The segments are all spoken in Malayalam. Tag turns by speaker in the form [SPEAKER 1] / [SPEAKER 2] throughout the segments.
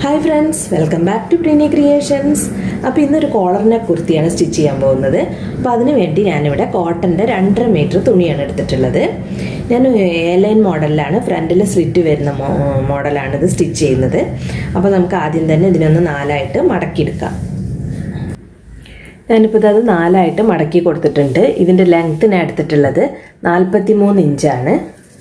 [SPEAKER 1] hi friends welcome back to Preeni creations അപ്പോൾ ഇന്നൊരു കോളറിനെ കുർത്തിയാണ് സ്റ്റിച്ച് ചെയ്യാൻ പോകുന്നത് അപ്പോൾ അതിന് വേണ്ടി ഞാനിവിടെ കോട്ടൻ്റെ രണ്ടര മീറ്റർ തുണിയാണ് എടുത്തിട്ടുള്ളത് ഞാൻ എ ലൈൻ മോഡലിലാണ് ഫ്രണ്ടിൽ സ്ലിറ്റ് വരുന്ന മോഡലാണ് ഇത് സ്റ്റിച്ച് ചെയ്യുന്നത് അപ്പോൾ നമുക്ക് ആദ്യം തന്നെ ഇതിനൊന്ന് നാലായിട്ട് മടക്കിയെടുക്കാം ഞാനിപ്പോൾ ഇത് അത് നാലായിട്ട് മടക്കി കൊടുത്തിട്ടുണ്ട് ഇതിൻ്റെ ലെങ്ത്തിന് എടുത്തിട്ടുള്ളത് നാൽപ്പത്തി മൂന്ന് ഇഞ്ചാണ്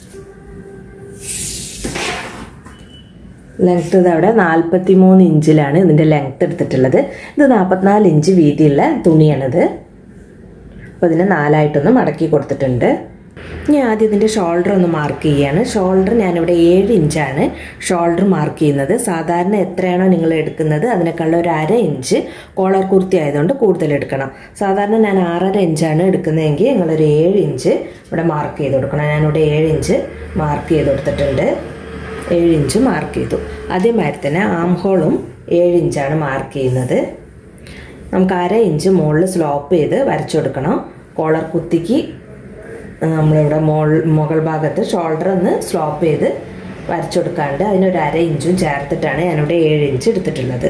[SPEAKER 1] ലെങ്ത്ത് ഇത് അവിടെ നാൽപ്പത്തി മൂന്ന് ഇഞ്ചിലാണ് ഇതിൻ്റെ ലെങ്ത്ത് എടുത്തിട്ടുള്ളത് ഇത് നാൽപ്പത്തിനാല് ഇഞ്ച് വീതിയുള്ള തുണിയാണിത് അപ്പോൾ ഇതിനെ നാലായിട്ടൊന്ന് മടക്കി കൊടുത്തിട്ടുണ്ട് ഇനി ആദ്യം ഇതിൻ്റെ ഷോൾഡർ ഒന്ന് മാർക്ക് ചെയ്യുകയാണ് ഷോൾഡർ ഞാനിവിടെ ഏഴ് ഇഞ്ചാണ് ഷോൾഡർ മാർക്ക് ചെയ്യുന്നത് സാധാരണ എത്രയാണോ നിങ്ങൾ എടുക്കുന്നത് അതിനേക്കാളും ഒരു അര ഇഞ്ച് കോളർ കുർത്തി ആയതുകൊണ്ട് കൂടുതൽ എടുക്കണം സാധാരണ ഞാൻ ആറര ഇഞ്ചാണ് എടുക്കുന്നതെങ്കിൽ നിങ്ങളൊരു ഏഴ് ഇഞ്ച് ഇവിടെ മാർക്ക് ചെയ്ത് കൊടുക്കണം ഞാനിവിടെ ഏഴ് ഇഞ്ച് മാർക്ക് ചെയ്ത് കൊടുത്തിട്ടുണ്ട് ഏഴ് ഇഞ്ച് മാർക്ക് ചെയ്തു അതേമാതിരി തന്നെ ആം ഹോളും ഏഴ് ഇഞ്ചാണ് മാർക്ക് ചെയ്യുന്നത് നമുക്ക് അര ഇഞ്ച് മുകളിൽ സ്ലോപ്പ് ചെയ്ത് വരച്ചു കൊടുക്കണം കോളർ കുത്തിക്ക് നമ്മളിവിടെ മോൾ മുകൾ ഭാഗത്ത് ഷോൾഡർ ഒന്ന് സ്ലോപ്പ് ചെയ്ത് വരച്ചു കൊടുക്കാണ്ട് അതിനൊരു അര ഇഞ്ചും ചേർത്തിട്ടാണ് ഞാനിവിടെ ഏഴ് ഇഞ്ച് എടുത്തിട്ടുള്ളത്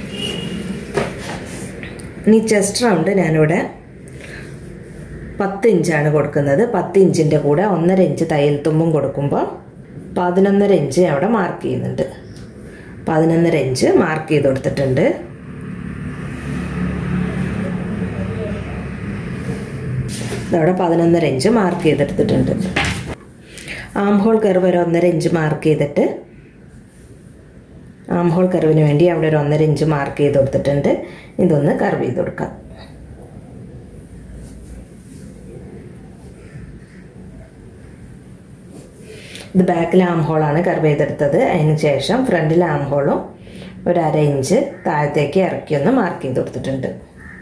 [SPEAKER 1] ഇനി ചെസ്റ്റ് റൗണ്ട് ഞാനിവിടെ പത്ത് ഇഞ്ചാണ് കൊടുക്കുന്നത് പത്ത് ഇഞ്ചിൻ്റെ കൂടെ ഒന്നര ഇഞ്ച് തയ്യൽ തുമ്പും കൊടുക്കുമ്പോൾ പതിനൊന്നര ഇഞ്ച് അവിടെ മാർക്ക് ചെയ്യുന്നുണ്ട് പതിനൊന്നര ഇഞ്ച് മാർക്ക് ചെയ്ത് കൊടുത്തിട്ടുണ്ട് ഇതവിടെ പതിനൊന്നര ഇഞ്ച് മാർക്ക് ചെയ്തെടുത്തിട്ടുണ്ട് ആം ഹോൾ കർവ് ഒരു ഒന്നര ഇഞ്ച് മാർക്ക് ചെയ്തിട്ട് ആം ഹോൾ കർവിന് വേണ്ടി അവിടെ ഒരു ഒന്നര ഇഞ്ച് മാർക്ക് ചെയ്ത് കൊടുത്തിട്ടുണ്ട് ഇതൊന്ന് കർവ് ചെയ്ത് കൊടുക്കാം ഇത് ബാക്കിൽ ആം ഹോളാണ് കർവ് ചെയ്തെടുത്തത് അതിന് ശേഷം ഫ്രണ്ടിലെ ആം ഹോളും ഒരു അര ഇഞ്ച് താഴത്തേക്ക് ഇറക്കി ഒന്ന് മാർക്ക് ചെയ്ത് കൊടുത്തിട്ടുണ്ട്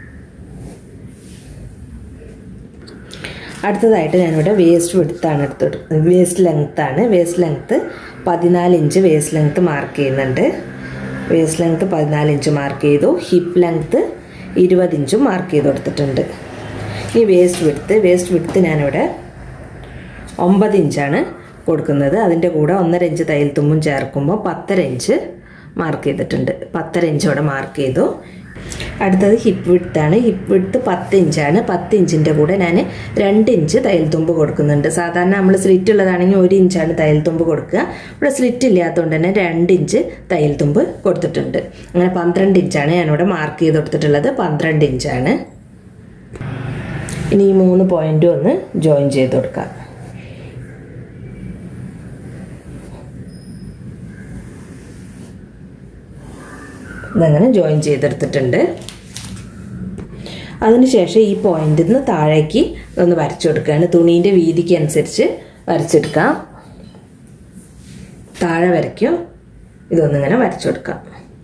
[SPEAKER 1] അടുത്തതായിട്ട് ഞാനിവിടെ വേസ്റ്റ് വിടുത്താണ് എടുത്തു വേസ്റ്റ് ലെങ്ത്താണ് വേസ്റ്റ് ലെങ്ത്ത് പതിനാല് ഇഞ്ച് വേസ്റ്റ് ലെങ്ത്ത് മാർക്ക് ചെയ്യുന്നുണ്ട് വേസ്റ്റ് ലെങ്ത്ത് പതിനാല് ഇഞ്ച് മാർക്ക് ചെയ്തു ഹിപ്പ് ലെങ്ത്ത് ഇരുപത് ഇഞ്ചും മാർക്ക് ചെയ്ത് കൊടുത്തിട്ടുണ്ട് ഈ വേസ്റ്റ് വിടുത്ത് വേസ്റ്റ് വിടുത്ത് ഞാനിവിടെ ഒമ്പത് ഇഞ്ചാണ് കൊടുക്കുന്നത് അതിൻ്റെ കൂടെ ഒന്നര ഇഞ്ച് തയ്യൽ തുമ്പും ചേർക്കുമ്പോൾ പത്തര ഇഞ്ച് മാർക്ക് ചെയ്തിട്ടുണ്ട് പത്തര ഇഞ്ച് ഇവിടെ മാർക്ക് ചെയ്തു അടുത്തത് ഹിപ്പ് വിടുത്താണ് ഹിപ്പ് വിടുത്ത് പത്ത് ഇഞ്ചാണ് പത്ത് ഇഞ്ചിൻ്റെ കൂടെ ഞാൻ രണ്ട് ഇഞ്ച് തയ്യൽ തുമ്പ് കൊടുക്കുന്നുണ്ട് സാധാരണ നമ്മൾ സ്ലിറ്റ് ഉള്ളതാണെങ്കിൽ ഒരു ഇഞ്ചാണ് തയ്യൽ തുമ്പ് കൊടുക്കുക ഇവിടെ സ്ലിറ്റ് ഇല്ലാത്തതുകൊണ്ട് തന്നെ രണ്ട് ഇഞ്ച് തയ്യൽ തുമ്പ് കൊടുത്തിട്ടുണ്ട് അങ്ങനെ പന്ത്രണ്ട് ഇഞ്ചാണ് ഞാനിവിടെ മാർക്ക് ചെയ്ത് കൊടുത്തിട്ടുള്ളത് പന്ത്രണ്ട് ഇഞ്ചാണ് ഇനി ഈ മൂന്ന് പോയിൻറ്റും ഒന്ന് ജോയിൻ ചെയ്ത് കൊടുക്കാം ഇതങ്ങനെ ജോയിൻ ചെയ്തെടുത്തിട്ടുണ്ട് അതിനുശേഷം ഈ പോയിന്റിൽ നിന്ന് താഴേക്ക് ഒന്ന് വരച്ചു കൊടുക്കുകയാണ് തുണീൻ്റെ വീതിക്ക് അനുസരിച്ച് വരച്ചെടുക്കാം താഴെ വരയ്ക്കും ഇതൊന്നിങ്ങനെ വരച്ചു കൊടുക്കാം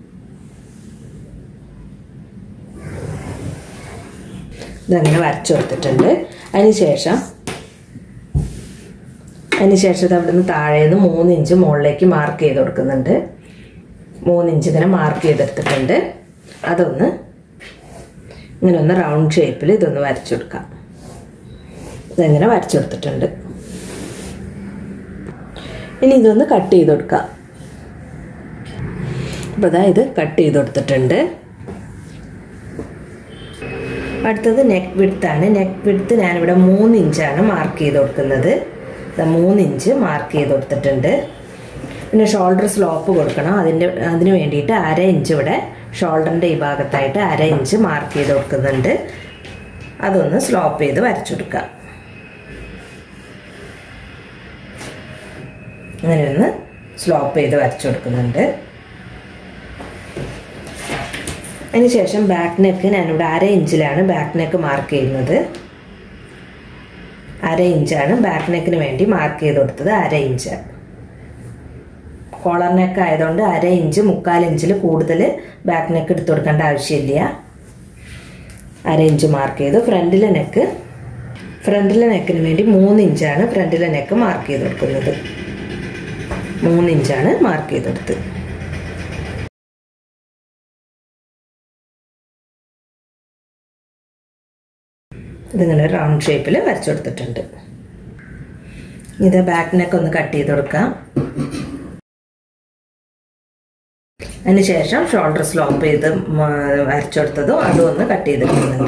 [SPEAKER 1] ഇതങ്ങനെ വരച്ചു കൊടുത്തിട്ടുണ്ട് അതിനുശേഷം അതിനുശേഷം ഇത് അവിടുന്ന് താഴേന്ന് മൂന്ന് ഇഞ്ച് മുകളിലേക്ക് മാർക്ക് ചെയ്ത് കൊടുക്കുന്നുണ്ട് മൂന്ന് ഇഞ്ച് ഇങ്ങനെ മാർക്ക് ചെയ്തെടുത്തിട്ടുണ്ട് അതൊന്ന് ഇങ്ങനെ ഒന്ന് റൗണ്ട് ഷേപ്പിൽ ഇതൊന്ന് വരച്ചു കൊടുക്കാം ഇതെങ്ങനെ വരച്ചു കൊടുത്തിട്ടുണ്ട് ഇനി ഇതൊന്ന് കട്ട് ചെയ്ത് കൊടുക്കാം അപ്പോൾ അതാ ഇത് കട്ട് ചെയ്ത് കൊടുത്തിട്ടുണ്ട് അടുത്തത് നെക്ക് വിടുത്താണ് നെക്ക് വിടുത്ത് ഞാനിവിടെ മൂന്ന് ഇഞ്ചാണ് മാർക്ക് ചെയ്ത് കൊടുക്കുന്നത് മൂന്ന് ഇഞ്ച് മാർക്ക് ചെയ്ത് കൊടുത്തിട്ടുണ്ട് പിന്നെ ഷോൾഡർ സ്ലോപ്പ് കൊടുക്കണം അതിൻ്റെ അതിന് വേണ്ടിയിട്ട് അര ഇഞ്ച് ഇവിടെ ഷോൾഡറിൻ്റെ ഈ ഭാഗത്തായിട്ട് അര ഇഞ്ച് മാർക്ക് ചെയ്ത് കൊടുക്കുന്നുണ്ട് അതൊന്ന് സ്ലോപ്പ് ചെയ്ത് വരച്ചു കൊടുക്കുക അങ്ങനെ ഒന്ന് സ്ലോപ്പ് ചെയ്ത് വരച്ചു കൊടുക്കുന്നുണ്ട് അതിനുശേഷം ബാക്ക് നെക്ക് ഞാനിവിടെ അര ഇഞ്ചിലാണ് ബാക്ക് നെക്ക് മാർക്ക് ചെയ്യുന്നത് അര ഇഞ്ചാണ് ബാക്ക് നെക്കിന് വേണ്ടി മാർക്ക് ചെയ്ത് കൊടുത്തത് അര ഇഞ്ചാണ് കോളർ നെക്ക് ആയതുകൊണ്ട് അര ഇഞ്ച് മുക്കാൽ ഇഞ്ചിൽ കൂടുതൽ ബാക്ക് നെക്ക് എടുത്തു കൊടുക്കേണ്ട ആവശ്യമില്ല അര ഇഞ്ച് മാർക്ക് ചെയ്തു ഫ്രണ്ടിലെ നെക്ക് ഫ്രണ്ടിലെ നെക്കിന് വേണ്ടി മൂന്ന് ഇഞ്ചാണ് ഫ്രണ്ടിലെ നെക്ക് മാർക്ക് ചെയ്ത് കൊടുക്കുന്നത് മൂന്ന് ഇഞ്ചാണ് മാർക്ക് ചെയ്ത് കൊടുത്തത് ഇതിങ്ങനെ റൗണ്ട് ഷേപ്പിൽ വരച്ചു കൊടുത്തിട്ടുണ്ട് ഇത് ബാക്ക് നെക്ക് ഒന്ന് കട്ട് ചെയ്ത് കൊടുക്കാം അതിന് ശേഷം ഷോൾഡർ സ്ലോപ്പ് ചെയ്ത് വരച്ചെടുത്തതും അതും ഒന്ന് കട്ട് ചെയ്തെടുക്കുന്നുണ്ട്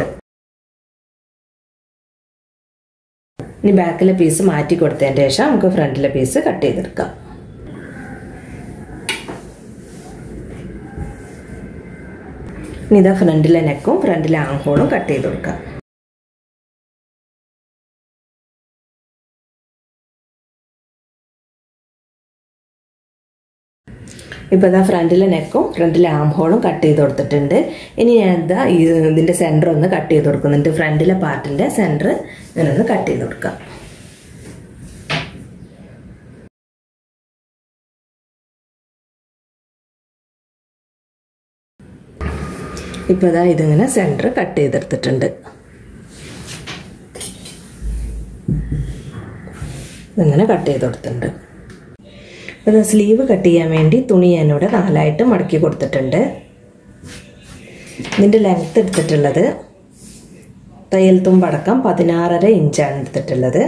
[SPEAKER 1] ഇനി ബാക്കിലെ പീസ് മാറ്റി കൊടുത്തതിന് ശേഷം നമുക്ക് ഫ്രണ്ടിലെ പീസ് കട്ട് ചെയ്തെടുക്കാം ഇനി ഇതാ ഫ്രണ്ടിലെ നെക്കും ഫ്രണ്ടിലെ ആംഹോളും കട്ട് ചെയ്ത് കൊടുക്കാം ഇപ്പോൾ ഇതാ ഫ്രണ്ടിലെ നെക്കും ഫ്രണ്ടിലെ ആം ഹോളും കട്ട് ചെയ്ത് കൊടുത്തിട്ടുണ്ട് ഇനി ഞാൻ ഇതാ ഇതിൻ്റെ സെൻറ്റർ ഒന്ന് കട്ട് ചെയ്ത് കൊടുക്കുന്നുണ്ട് ഫ്രണ്ടിലെ പാർട്ടിൻ്റെ സെൻറ്റർ ഞാനൊന്ന് കട്ട് ചെയ്ത് കൊടുക്കാം ഇപ്പോൾ ഇതാ ഇതിങ്ങനെ സെൻറ്റർ കട്ട് ചെയ്തെടുത്തിട്ടുണ്ട് ഇങ്ങനെ കട്ട് ചെയ്ത് കൊടുത്തിട്ടുണ്ട് അത് സ്ലീവ് കട്ട് ചെയ്യാൻ വേണ്ടി തുണി ഞാനിവിടെ നാലായിട്ട് മടക്കി കൊടുത്തിട്ടുണ്ട് ഇതിൻ്റെ ലെങ്ത്ത് എടുത്തിട്ടുള്ളത് തയ്യൽ തുമ്പടക്കം പതിനാറര ഇഞ്ചാണ് എടുത്തിട്ടുള്ളത്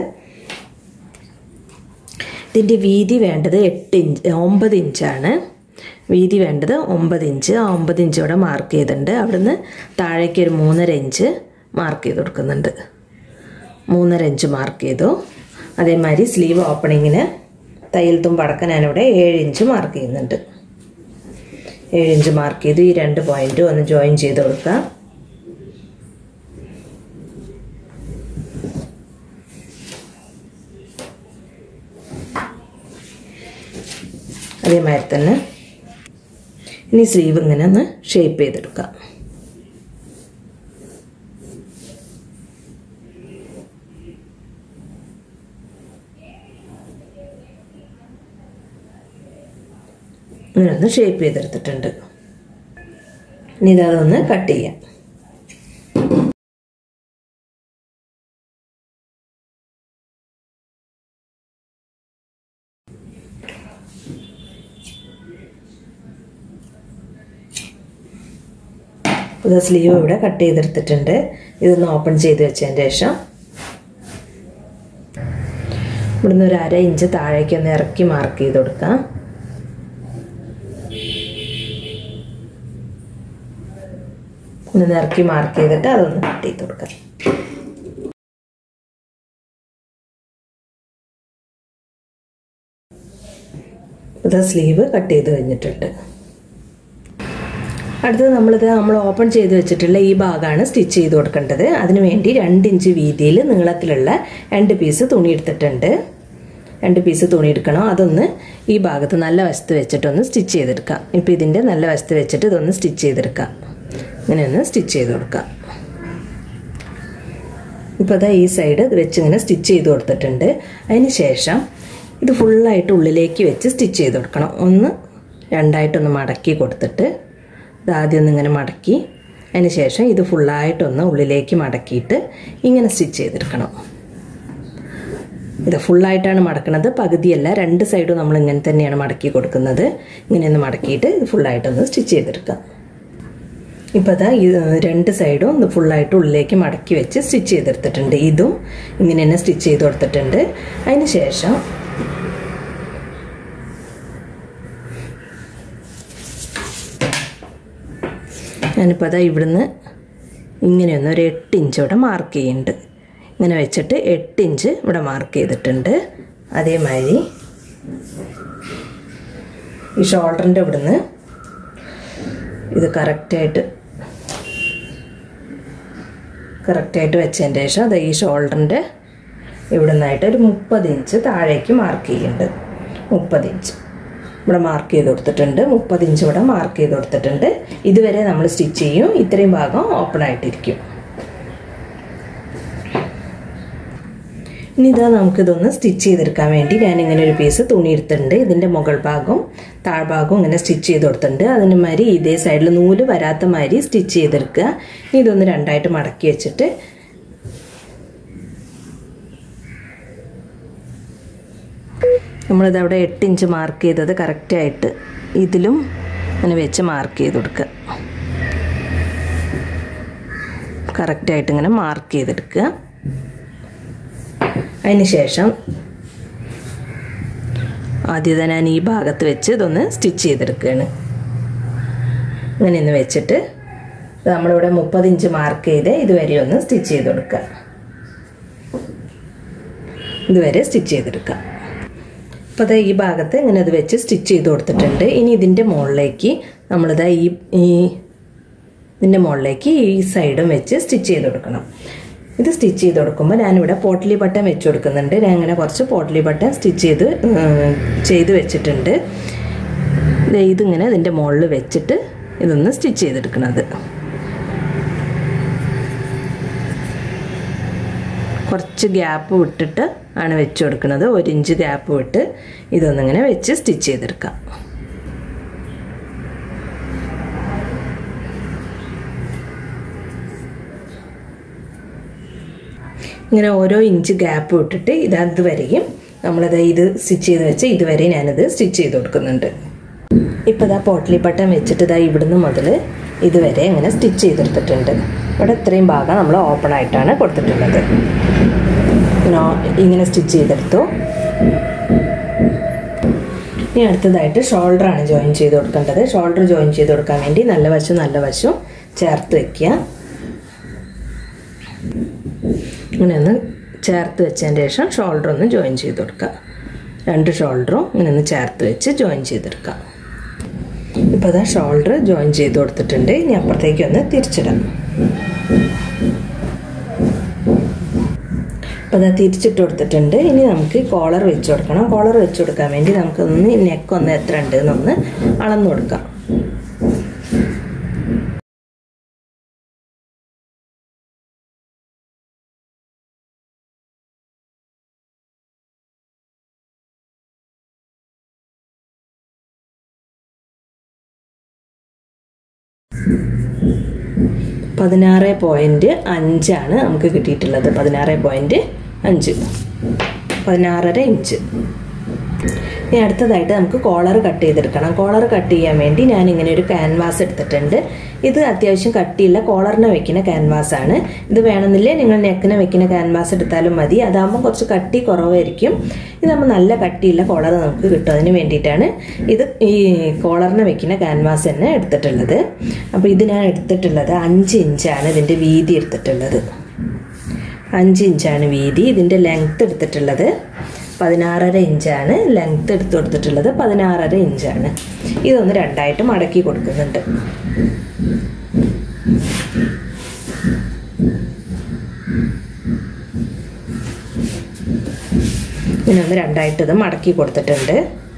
[SPEAKER 1] ഇതിൻ്റെ വീതി വേണ്ടത് എട്ട് ഇഞ്ച് ഒമ്പത് ഇഞ്ചാണ് വീതി വേണ്ടത് ഒമ്പത് ഇഞ്ച് ആ ഒമ്പത് ഇഞ്ച് ഇവിടെ മാർക്ക് ചെയ്തിട്ടുണ്ട് അവിടുന്ന് താഴേക്ക് ഒരു മൂന്നര ഇഞ്ച് മാർക്ക് ചെയ്ത് കൊടുക്കുന്നുണ്ട് മൂന്നര ഇഞ്ച് മാർക്ക് ചെയ്തു അതേമാതിരി സ്ലീവ് ഓപ്പണിങ്ങിന് തയ്യൽ തുമ്പടക്കം ഞാനിവിടെ ഏഴ് ഇഞ്ച് മാർക്ക് ചെയ്യുന്നുണ്ട് ഏഴ് ഇഞ്ച് മാർക്ക് ചെയ്ത് ഈ രണ്ട് പോയിന്റ് ഒന്ന് ജോയിൻ ചെയ്ത് കൊടുക്കുക അതേമാതിരി തന്നെ ഇനി സ്ലീവ് ഇങ്ങനെ ഒന്ന് ഷേപ്പ് ചെയ്തെടുക്കാം ഇങ്ങനെ ഒന്ന് ഷേപ്പ് ചെയ്തെടുത്തിട്ടുണ്ട് ഇനി ഇതൊന്ന് കട്ട് ചെയ്യാം ഇത് സ്ലീവ് ഇവിടെ കട്ട് ചെയ്തെടുത്തിട്ടുണ്ട് ഇതൊന്ന് ഓപ്പൺ ചെയ്ത് വെച്ചതിന് ശേഷം ഇവിടുന്ന് ഒരു അര ഇഞ്ച് താഴേക്ക് ഒന്ന് ഇറക്കി മാർക്ക് ചെയ്ത് കൊടുക്കാം ഒന്ന് ഇറക്കി മാർക്ക് ചെയ്തിട്ട് അതൊന്ന് കട്ട് ചെയ്ത് കൊടുക്കാം ഇത് സ്ലീവ് കട്ട് ചെയ്ത് കഴിഞ്ഞിട്ടുണ്ട് അടുത്തത് നമ്മളിത് നമ്മൾ ഓപ്പൺ ചെയ്ത് വെച്ചിട്ടുള്ള ഈ ഭാഗമാണ് സ്റ്റിച്ച് ചെയ്ത് കൊടുക്കേണ്ടത് അതിന് വേണ്ടി രണ്ട് ഇഞ്ച് വീതിയിൽ നീളത്തിലുള്ള രണ്ട് പീസ് തുണി എടുത്തിട്ടുണ്ട് രണ്ട് പീസ് തുണി എടുക്കണം അതൊന്ന് ഈ ഭാഗത്ത് നല്ല വശത്ത് വെച്ചിട്ടൊന്ന് സ്റ്റിച്ച് ചെയ്തെടുക്കാം ഇപ്പോൾ ഇതിൻ്റെ നല്ല വശത്ത് വെച്ചിട്ട് ഇതൊന്ന് സ്റ്റിച്ച് ചെയ്തെടുക്കാം ഇങ്ങനെ ഒന്ന് സ്റ്റിച്ച് ചെയ്ത് കൊടുക്കാം ഇപ്പോൾ അതാ ഈ സൈഡ് ഇത് വെച്ച് ഇങ്ങനെ സ്റ്റിച്ച് ചെയ്ത് കൊടുത്തിട്ടുണ്ട് അതിന് ശേഷം ഇത് ഫുള്ളായിട്ട് ഉള്ളിലേക്ക് വെച്ച് സ്റ്റിച്ച് ചെയ്ത് കൊടുക്കണം ഒന്ന് രണ്ടായിട്ടൊന്ന് മടക്കി കൊടുത്തിട്ട് ഇത് ആദ്യം ഒന്ന് ഇങ്ങനെ മടക്കി അതിന് ശേഷം ഇത് ഫുള്ളായിട്ടൊന്ന് ഉള്ളിലേക്ക് മടക്കിയിട്ട് ഇങ്ങനെ സ്റ്റിച്ച് ചെയ്തെടുക്കണം ഇത് ഫുള്ളായിട്ടാണ് മടക്കുന്നത് പകുതിയല്ല രണ്ട് സൈഡും നമ്മൾ ഇങ്ങനെ തന്നെയാണ് മടക്കി കൊടുക്കുന്നത് ഇങ്ങനെ ഒന്ന് മടക്കിയിട്ട് ഇത് ഫുള്ളായിട്ടൊന്ന് സ്റ്റിച്ച് ചെയ്തെടുക്കാം ഇപ്പോൾ അതാ ഈ രണ്ട് സൈഡും ഒന്ന് ഫുള്ളായിട്ട് ഉള്ളിലേക്ക് മടക്കി വെച്ച് സ്റ്റിച്ച് ചെയ്തെടുത്തിട്ടുണ്ട് ഇതും ഇങ്ങനെ തന്നെ സ്റ്റിച്ച് ചെയ്ത് കൊടുത്തിട്ടുണ്ട് അതിന് ശേഷം ഞാനിപ്പോൾ അതാ ഇവിടുന്ന് ഇങ്ങനെയൊന്ന് ഒരു എട്ട് ഇഞ്ച് ഇവിടെ മാർക്ക് ചെയ്യുന്നുണ്ട് ഇങ്ങനെ വെച്ചിട്ട് എട്ട് ഇഞ്ച് ഇവിടെ മാർക്ക് ചെയ്തിട്ടുണ്ട് അതേമാതിരി ഈ ഷോൾഡറിൻ്റെ ഇവിടുന്ന് ഇത് കറക്റ്റായിട്ട് കറക്റ്റായിട്ട് വെച്ചതിന് ശേഷം അത് ഈ ഷോൾഡറിൻ്റെ ഇവിടെ നിന്നായിട്ട് ഒരു മുപ്പത് ഇഞ്ച് താഴേക്ക് മാർക്ക് ചെയ്യുന്നുണ്ട് മുപ്പത് ഇഞ്ച് ഇവിടെ മാർക്ക് ചെയ്ത് കൊടുത്തിട്ടുണ്ട് മുപ്പത് ഇഞ്ച് ഇവിടെ മാർക്ക് ചെയ്ത് കൊടുത്തിട്ടുണ്ട് ഇതുവരെ നമ്മൾ സ്റ്റിച്ച് ചെയ്യും ഇത്രയും ഭാഗം ഓപ്പൺ ആയിട്ടിരിക്കും ഇനി ഇതാ നമുക്കിതൊന്ന് സ്റ്റിച്ച് ചെയ്തെടുക്കാൻ വേണ്ടി ഞാൻ ഇങ്ങനെ ഒരു പീസ് തുണി എടുത്തിട്ടുണ്ട് ഇതിൻ്റെ മുകൾ ഭാഗവും താഴ്ഭാഗവും ഇങ്ങനെ സ്റ്റിച്ച് ചെയ്ത് കൊടുത്തിട്ടുണ്ട് അതിന് മാതിരി ഇതേ സൈഡിൽ നൂല് വരാത്ത മാതിരി സ്റ്റിച്ച് ചെയ്തെടുക്കുക ഇനി ഇതൊന്ന് രണ്ടായിട്ട് മടക്കി വെച്ചിട്ട് നമ്മളിത് അവിടെ എട്ട് ഇഞ്ച് മാർക്ക് ചെയ്തത് കറക്റ്റായിട്ട് ഇതിലും ഇങ്ങനെ വെച്ച് മാർക്ക് ചെയ്ത് കൊടുക്കുക കറക്റ്റായിട്ട് ഇങ്ങനെ മാർക്ക് ചെയ്തെടുക്കുക അതിന് ശേഷം ആദ്യം ഞാൻ ഈ ഭാഗത്ത് വെച്ച് ഇതൊന്ന് സ്റ്റിച്ച് ചെയ്തെടുക്കുകയാണ് ഇങ്ങനെ ഒന്ന് വെച്ചിട്ട് നമ്മളിവിടെ മുപ്പത് ഇഞ്ച് മാർക്ക് ചെയ്ത് ഇതുവരെ ഒന്ന് സ്റ്റിച്ച് ചെയ്ത് കൊടുക്കുക ഇതുവരെ സ്റ്റിച്ച് ചെയ്തെടുക്കാം അപ്പോൾ അത് ഈ ഭാഗത്ത് ഇങ്ങനെ അത് വെച്ച് സ്റ്റിച്ച് ചെയ്ത് കൊടുത്തിട്ടുണ്ട് ഇനി ഇതിൻ്റെ മുകളിലേക്ക് നമ്മളിതാ ഈ ഈ ഇതിൻ്റെ മുകളിലേക്ക് ഈ സൈഡും വെച്ച് സ്റ്റിച്ച് ചെയ്ത് കൊടുക്കണം ഇത് സ്റ്റിച്ച് ചെയ്ത് കൊടുക്കുമ്പോൾ ഞാനിവിടെ പോട്ടലി ബട്ടൺ വെച്ച് കൊടുക്കുന്നുണ്ട് ഞാൻ ഇങ്ങനെ കുറച്ച് പോട്ടലി ബട്ടൺ സ്റ്റിച്ച് ചെയ്ത് ചെയ്ത് വെച്ചിട്ടുണ്ട് ഇതിങ്ങനെ ഇതിൻ്റെ മുകളിൽ വെച്ചിട്ട് ഇതൊന്ന് സ്റ്റിച്ച് ചെയ്തെടുക്കണത് കുറച്ച് ഗ്യാപ്പ് വിട്ടിട്ട് ആണ് വെച്ച് കൊടുക്കുന്നത് ഒരു ഇഞ്ച് ഗ്യാപ്പ് വിട്ട് ഇതൊന്നിങ്ങനെ വെച്ച് സ്റ്റിച്ച് ചെയ്തെടുക്കാം ഇങ്ങനെ ഓരോ ഇഞ്ച് ഗ്യാപ്പ് വിട്ടിട്ട് ഇത് വരെയും നമ്മളത് ഇത് സ്റ്റിച്ച് ചെയ്ത് വെച്ച് ഇതുവരെ ഞാനിത് സ്റ്റിച്ച് ചെയ്ത് കൊടുക്കുന്നുണ്ട് ഇപ്പോൾ ഇതാ പോട്ടലി ബട്ടൺ വെച്ചിട്ട് ഇതാ ഇവിടുന്ന് മുതൽ ഇതുവരെ ഇങ്ങനെ സ്റ്റിച്ച് ചെയ്തെടുത്തിട്ടുണ്ട് ഇവിടെ ഇത്രയും ഭാഗം നമ്മൾ ഓപ്പൺ ആയിട്ടാണ് കൊടുത്തിട്ടുള്ളത് ഇങ്ങനെ സ്റ്റിച്ച് ചെയ്തെടുത്തു ഇനി അടുത്തതായിട്ട് ഷോൾഡറാണ് ജോയിൻ ചെയ്ത് കൊടുക്കേണ്ടത് ഷോൾഡർ ജോയിൻ ചെയ്ത് കൊടുക്കാൻ വേണ്ടി നല്ല വശം നല്ല വശം ചേർത്ത് വെക്കുക ഇങ്ങനെ ഒന്ന് ചേർത്ത് വെച്ചതിന് ശേഷം ഷോൾഡർ ഒന്ന് ജോയിൻ ചെയ്ത് കൊടുക്കുക രണ്ട് ഷോൾഡറും ഇങ്ങനെ ഒന്ന് ചേർത്ത് വെച്ച് ജോയിൻ ചെയ്തെടുക്കാം ഇപ്പോൾ അതാ ഷോൾഡർ ജോയിൻ ചെയ്ത് കൊടുത്തിട്ടുണ്ട് ഇനി അപ്പുറത്തേക്ക് ഒന്ന് തിരിച്ചിടാം അപ്പോൾ അതാ തിരിച്ചിട്ട് കൊടുത്തിട്ടുണ്ട് ഇനി നമുക്ക് കോളർ വെച്ച് കൊടുക്കണം കോളർ വെച്ച് കൊടുക്കാൻ വേണ്ടി നമുക്കൊന്ന് നെക്ക് ഒന്ന് എത്ര ഉണ്ട് എന്നൊന്ന് അളന്നു കൊടുക്കാം പതിനാറ് പോയിൻറ്റ് അഞ്ചാണ് നമുക്ക് കിട്ടിയിട്ടുള്ളത് പതിനാറ് പോയിൻറ്റ് അഞ്ച് പതിനാറര ഇഞ്ച് ഇനി അടുത്തതായിട്ട് നമുക്ക് കോളർ കട്ട് ചെയ്തെടുക്കണം കോളർ കട്ട് ചെയ്യാൻ വേണ്ടി ഞാൻ ഇങ്ങനെ ഒരു ക്യാൻവാസ് എടുത്തിട്ടുണ്ട് ഇത് അത്യാവശ്യം കട്ടിയുള്ള കോളറിന് വെക്കുന്ന ക്യാൻവാസ് ആണ് ഇത് വേണമെന്നില്ലേ നിങ്ങൾ നെക്കിന് വെക്കുന്ന ക്യാൻവാസ് എടുത്താലും മതി അതാകുമ്പോൾ കുറച്ച് കട്ടി കുറവായിരിക്കും ഇതാകുമ്പോൾ നല്ല കട്ടിയുള്ള കോളർ നമുക്ക് കിട്ടും അതിന് വേണ്ടിയിട്ടാണ് ഇത് ഈ കോളറിന് വെക്കുന്ന ക്യാൻവാസ് തന്നെ എടുത്തിട്ടുള്ളത് അപ്പോൾ ഇത് ഞാൻ എടുത്തിട്ടുള്ളത് അഞ്ച് ഇഞ്ചാണ് ഇതിൻ്റെ വീതി എടുത്തിട്ടുള്ളത് അഞ്ച് ഇഞ്ചാണ് വീതി ഇതിൻ്റെ ലെങ്ത്ത് എടുത്തിട്ടുള്ളത് പതിനാറര ഇഞ്ചാണ് ലെങ്ത്ത് എടുത്ത് കൊടുത്തിട്ടുള്ളത് പതിനാറര ഇഞ്ചാണ് ഇതൊന്ന് രണ്ടായിട്ട് മടക്കി കൊടുക്കുന്നുണ്ട് ഇങ്ങനെ ഒന്ന് രണ്ടായിട്ട് ഇത് മടക്കി കൊടുത്തിട്ടുണ്ട്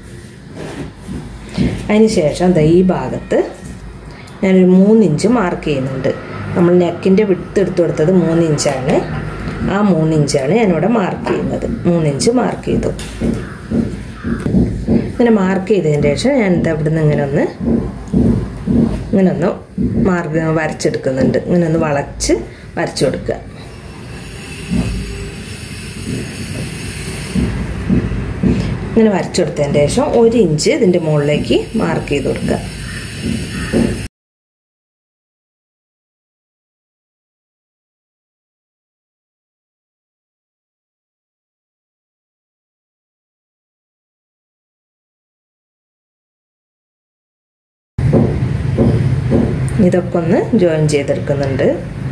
[SPEAKER 1] അതിന് ശേഷം ദാ ഈ ഭാഗത്ത് ഞാനൊരു മൂന്നിഞ്ച് മാർക്ക് ചെയ്യുന്നുണ്ട് നമ്മൾ നെക്കിൻ്റെ വിട്ട് എടുത്ത് കൊടുത്തത് മൂന്നിഞ്ചാണ് ആ മൂന്നിഞ്ചാണ് ഞാനിവിടെ മാർക്ക് ചെയ്യുന്നത് മൂന്നിഞ്ച് മാർക്ക് ചെയ്തു ഇങ്ങനെ മാർക്ക് ചെയ്തതിന് ശേഷം ഞാൻ എന്താ ഇവിടുന്ന് ഇങ്ങനെ ഒന്ന് ഇങ്ങനെ ഒന്ന് മാർക്ക് വരച്ചെടുക്കുന്നുണ്ട് ഇങ്ങനെ ഒന്ന് വളച്ച് വരച്ചു കൊടുക്കുക ഇങ്ങനെ വരച്ചു കൊടുത്തതിന് ശേഷം ഒരു ഇഞ്ച് ഇതിൻ്റെ മുകളിലേക്ക് മാർക്ക് ചെയ്ത് കൊടുക്കുക ഇതൊക്കെ ഒന്ന് ജോയിൻ ചെയ്തെടുക്കുന്നുണ്ട്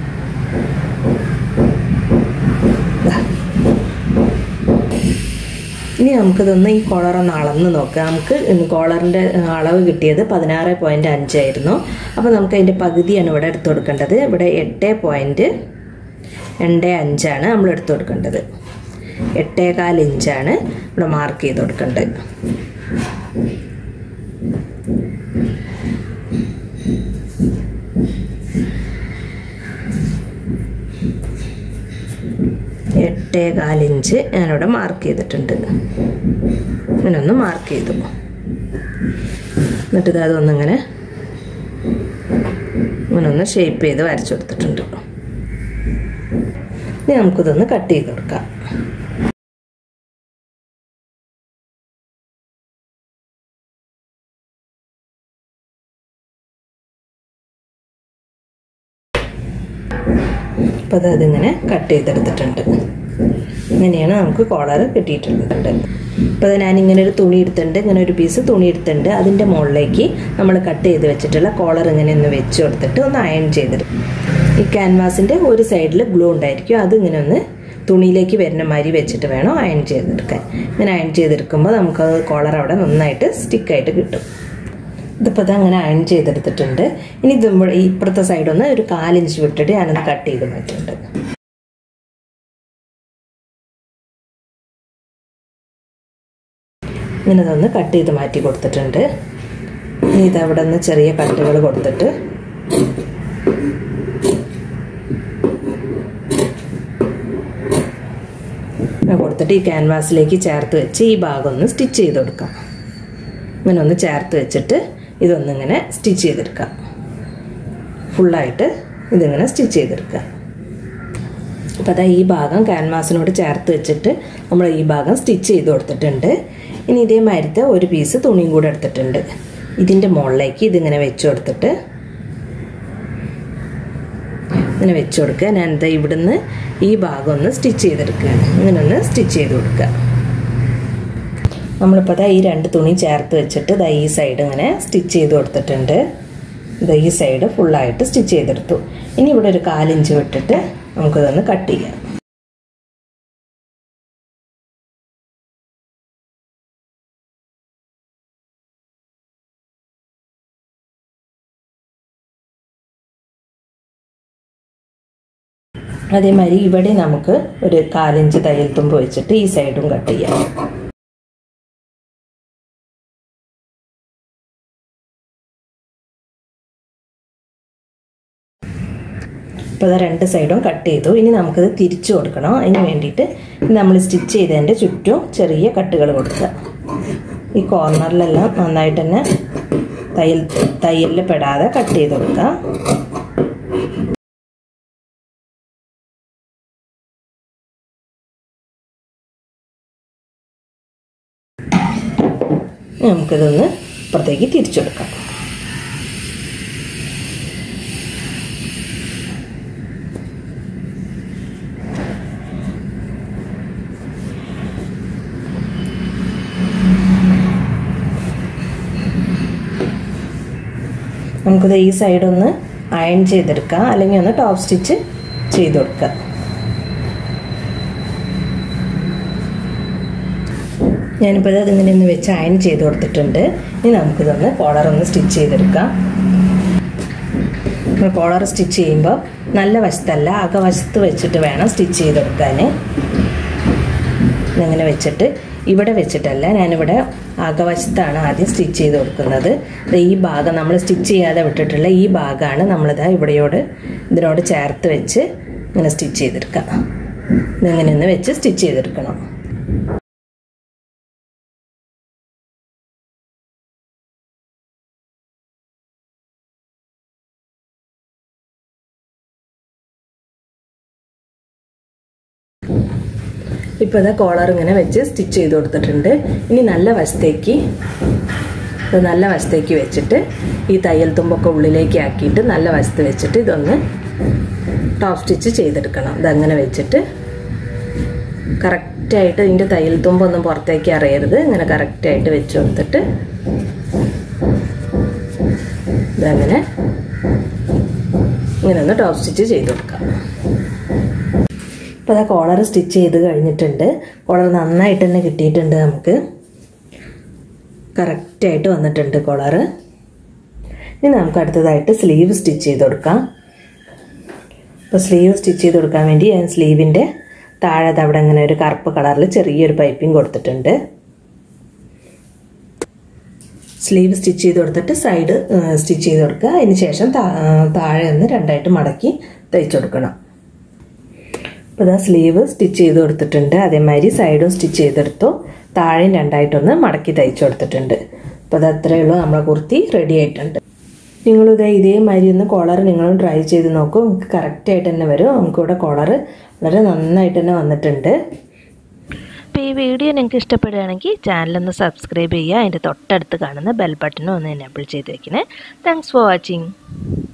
[SPEAKER 1] ഇനി നമുക്കിതൊന്ന് ഈ കോളറൊന്ന് അളന്ന് നോക്കാം നമുക്ക് കോളറിൻ്റെ അളവ് കിട്ടിയത് പതിനാറ് പോയിൻ്റ് അഞ്ചായിരുന്നു അപ്പോൾ നമുക്ക് അതിൻ്റെ പകുതിയാണ് ഇവിടെ എടുത്തു കൊടുക്കേണ്ടത് ഇവിടെ എട്ട് പോയിൻറ്റ് രണ്ട് അഞ്ചാണ് നമ്മൾ എടുത്തു കൊടുക്കേണ്ടത് എട്ടേകാൽ ഇഞ്ചാണ് ഇവിടെ മാർക്ക് ചെയ്ത് കൊടുക്കേണ്ടത് എട്ടേ കാലിഞ്ച് ഞാനിവിടെ മാർക്ക് ചെയ്തിട്ടുണ്ട് ഇങ്ങനെ ഒന്ന് മാർക്ക് ചെയ്തു എന്നിട്ട് ഇത് അതൊന്നിങ്ങനെ ഇങ്ങനെ ഒന്ന് ഷേപ്പ് ചെയ്ത് വരച്ചു കൊടുത്തിട്ടുണ്ട് ഇനി നമുക്കിതൊന്ന് കട്ട് ചെയ്ത് കൊടുക്കാം അപ്പോൾ അത് അതിങ്ങനെ കട്ട് ചെയ്തെടുത്തിട്ടുണ്ട് ഇങ്ങനെയാണ് നമുക്ക് കോളർ കിട്ടിയിട്ടുള്ളത് ഇപ്പോൾ ഞാൻ ഇങ്ങനെ ഒരു തുണി എടുത്തിട്ടുണ്ട് ഇങ്ങനെ ഒരു പീസ് തുണി എടുത്തിട്ടുണ്ട് അതിൻ്റെ മുകളിലേക്ക് നമ്മൾ കട്ട് ചെയ്ത് വെച്ചിട്ടുള്ള കോളർ ഇങ്ങനെ ഒന്ന് വെച്ച് കൊടുത്തിട്ട് ഒന്ന് അയൺ ചെയ്തെടുക്കും ഈ ക്യാൻവാസിൻ്റെ ഒരു സൈഡിൽ ഗ്ലൂ ഉണ്ടായിരിക്കും അത് ഇങ്ങനെ ഒന്ന് തുണിയിലേക്ക് വരുന്ന മാതിരി വെച്ചിട്ട് വേണം അയൺ ചെയ്തെടുക്കാൻ ഇങ്ങനെ അയൺ ചെയ്തെടുക്കുമ്പോൾ നമുക്ക് കോളർ അവിടെ നന്നായിട്ട് സ്റ്റിക്കായിട്ട് കിട്ടും ഇതിപ്പോൾ ഇത് അങ്ങനെ അയൺ ചെയ്തെടുത്തിട്ടുണ്ട് ഇനി ഇത് ഇപ്പുറത്തെ സൈഡൊന്ന് ഒരു കാലിഞ്ച് വിട്ടിട്ട് ഞാനൊന്ന് കട്ട് ചെയ്ത് മാറ്റുന്നുണ്ട് ഇങ്ങനെ ഇതൊന്ന് കട്ട് ചെയ്ത് മാറ്റി കൊടുത്തിട്ടുണ്ട് ഇനി ഇതവിടെ നിന്ന് ചെറിയ കട്ടുകൾ കൊടുത്തിട്ട് കൊടുത്തിട്ട് ഈ ക്യാൻവാസിലേക്ക് ചേർത്ത് വെച്ച് ഈ ഭാഗം ഒന്ന് സ്റ്റിച്ച് ചെയ്ത് കൊടുക്കാം ഇങ്ങനെ ഒന്ന് ചേർത്ത് വെച്ചിട്ട് ഇതൊന്നിങ്ങനെ സ്റ്റിച്ച് ചെയ്തെടുക്കാം ഫുള്ളായിട്ട് ഇതിങ്ങനെ സ്റ്റിച്ച് ചെയ്തെടുക്കുക അപ്പോൾ അതാ ഈ ഭാഗം ക്യാൻവാസിനോട് ചേർത്ത് വെച്ചിട്ട് നമ്മൾ ഈ ഭാഗം സ്റ്റിച്ച് ചെയ്ത് കൊടുത്തിട്ടുണ്ട് ഇനി ഇതേമാതിരത്തെ ഒരു പീസ് തുണിയും കൂടെ എടുത്തിട്ടുണ്ട് ഇതിൻ്റെ മുകളിലേക്ക് ഇതിങ്ങനെ വെച്ച് കൊടുത്തിട്ട് ഇങ്ങനെ വെച്ച് കൊടുക്കുക ഞാൻ എന്താ ഇവിടുന്ന് ഈ ഭാഗം ഒന്ന് സ്റ്റിച്ച് ചെയ്തെടുക്കുകയാണ് ഇങ്ങനെ ഒന്ന് സ്റ്റിച്ച് ചെയ്ത് കൊടുക്കുക നമ്മളിപ്പോൾ ദാ ഈ രണ്ട് തുണി ചേർത്ത് വെച്ചിട്ട് ദാ ഈ സൈഡ് ഇങ്ങനെ സ്റ്റിച്ച് ചെയ്ത് കൊടുത്തിട്ടുണ്ട് ദാ ഈ സൈഡ് ഫുള്ളായിട്ട് സ്റ്റിച്ച് ചെയ്തെടുത്തു ഇനി ഇവിടെ ഒരു കാലിഞ്ച് വിട്ടിട്ട് നമുക്കിതൊന്ന് കട്ട് ചെയ്യാം അതേമാതിരി ഇവിടെ നമുക്ക് ഒരു കാലിഞ്ച് തയ്യൽ തുമ്പ് വെച്ചിട്ട് ഈ സൈഡും കട്ട് ചെയ്യാം ഇപ്പോൾ രണ്ട് സൈഡും കട്ട് ചെയ്തു ഇനി നമുക്കത് തിരിച്ചു കൊടുക്കണം അതിന് വേണ്ടിയിട്ട് നമ്മൾ സ്റ്റിച്ച് ചെയ്തതിൻ്റെ ചുറ്റും ചെറിയ കട്ടുകൾ കൊടുക്കുക ഈ കോർണറിലെല്ലാം നന്നായിട്ട് തന്നെ തയ്യൽ തയ്യലിൽ പെടാതെ കട്ട് ചെയ്ത് കൊടുക്കുക നമുക്കിതൊന്ന് ഇപ്പുറത്തേക്ക് തിരിച്ചു കൊടുക്കാം നമുക്കിത് ഈ സൈഡ് ഒന്ന് അയൺ ചെയ്തെടുക്കാം അല്ലെങ്കിൽ ഒന്ന് ടോപ്പ് സ്റ്റിച്ച് ചെയ്ത് കൊടുക്കാം ഞാനിപ്പോൾ ഇത് ഇങ്ങനെ ഒന്ന് വെച്ച് അയൺ ചെയ്ത് കൊടുത്തിട്ടുണ്ട് ഇനി നമുക്കിതൊന്ന് കോളർ ഒന്ന് സ്റ്റിച്ച് ചെയ്തെടുക്കാം നമ്മൾ കോളർ സ്റ്റിച്ച് ചെയ്യുമ്പോൾ നല്ല വശത്തല്ല അകവശത്ത് വെച്ചിട്ട് വേണം സ്റ്റിച്ച് ചെയ്തെടുക്കാൻ ഇങ്ങനെ വെച്ചിട്ട് ഇവിടെ വെച്ചിട്ടല്ല ഞാനിവിടെ അകവശത്താണ് ആദ്യം സ്റ്റിച്ച് ചെയ്ത് കൊടുക്കുന്നത് ഈ ഭാഗം നമ്മൾ സ്റ്റിച്ച് ചെയ്യാതെ വിട്ടിട്ടുള്ള ഈ ഭാഗമാണ് നമ്മളിതാ ഇവിടെയോട് ഇതിനോട് ചേർത്ത് വെച്ച് ഇങ്ങനെ സ്റ്റിച്ച് ചെയ്തെടുക്കാം ഇതിങ്ങനെ ഒന്ന് വെച്ച് സ്റ്റിച്ച് ചെയ്തെടുക്കണം ഇപ്പോൾ ഇതാ കോളർ ഇങ്ങനെ വെച്ച് സ്റ്റിച്ച് ചെയ്ത് കൊടുത്തിട്ടുണ്ട് ഇനി നല്ല വശത്തേക്ക് ഇത് നല്ല വശത്തേക്ക് വെച്ചിട്ട് ഈ തയ്യൽ തുമ്പൊക്കെ ഉള്ളിലേക്ക് ആക്കിയിട്ട് നല്ല വശത്ത് വെച്ചിട്ട് ഇതൊന്ന് ടോപ്പ് സ്റ്റിച്ച് ചെയ്തെടുക്കണം ഇതങ്ങനെ വെച്ചിട്ട് കറക്റ്റായിട്ട് ഇതിൻ്റെ തയ്യൽ തുമ്പൊന്നും പുറത്തേക്ക് അറിയരുത് ഇങ്ങനെ കറക്റ്റായിട്ട് വെച്ച് കൊടുത്തിട്ട് ഇതങ്ങനെ ഇങ്ങനെ ഒന്ന് ടോപ്പ് സ്റ്റിച്ച് ചെയ്ത് കൊടുക്കാം ഇപ്പോൾ അതാ കോളർ സ്റ്റിച്ച് ചെയ്ത് കഴിഞ്ഞിട്ടുണ്ട് കോളർ നന്നായിട്ട് തന്നെ കിട്ടിയിട്ടുണ്ട് നമുക്ക് കറക്റ്റായിട്ട് വന്നിട്ടുണ്ട് കോളർ ഇനി നമുക്ക് അടുത്തതായിട്ട് സ്ലീവ് സ്റ്റിച്ച് ചെയ്ത് കൊടുക്കാം അപ്പോൾ സ്ലീവ് സ്റ്റിച്ച് ചെയ്ത് കൊടുക്കാൻ വേണ്ടി ഞാൻ സ്ലീവിൻ്റെ താഴെ അവിടെ ഇങ്ങനെ ഒരു കറുപ്പ് കളറിൽ ചെറിയൊരു പൈപ്പിംഗ് കൊടുത്തിട്ടുണ്ട് സ്ലീവ് സ്റ്റിച്ച് ചെയ്ത് കൊടുത്തിട്ട് സൈഡ് സ്റ്റിച്ച് ചെയ്ത് കൊടുക്കുക അതിന് ശേഷം താഴെ ഒന്ന് രണ്ടായിട്ട് മടക്കി തയ്ച്ചു കൊടുക്കണം അപ്പോൾ ഇതാ സ്ലീവ് സ്റ്റിച്ച് ചെയ്ത് കൊടുത്തിട്ടുണ്ട് അതേമാതിരി സൈഡും സ്റ്റിച്ച് ചെയ്തെടുത്തു താഴെയും രണ്ടായിട്ടൊന്ന് മടക്കി തയ്ച്ചു കൊടുത്തിട്ടുണ്ട് അപ്പോൾ അത് അത്രയേ ഉള്ളൂ നമ്മളെ കുർത്തി റെഡി ആയിട്ടുണ്ട് നിങ്ങളിത് ഇതേമാതിരി ഒന്ന് കോളർ നിങ്ങളും ട്രൈ ചെയ്ത് നോക്കൂ നമുക്ക് കറക്റ്റായിട്ട് തന്നെ വരും നമുക്കിവിടെ കോളർ വളരെ നന്നായിട്ട് തന്നെ വന്നിട്ടുണ്ട്
[SPEAKER 2] അപ്പോൾ ഈ വീഡിയോ നിങ്ങൾക്ക് ഇഷ്ടപ്പെടുകയാണെങ്കിൽ ചാനലൊന്ന് സബ്സ്ക്രൈബ് ചെയ്യുക അതിൻ്റെ തൊട്ടടുത്ത് കാണുന്ന ബെൽ ബട്ടനും ഒന്ന് എനേബിൾ ചെയ്ത് വെക്കണേ താങ്ക്സ് ഫോർ വാച്ചിങ്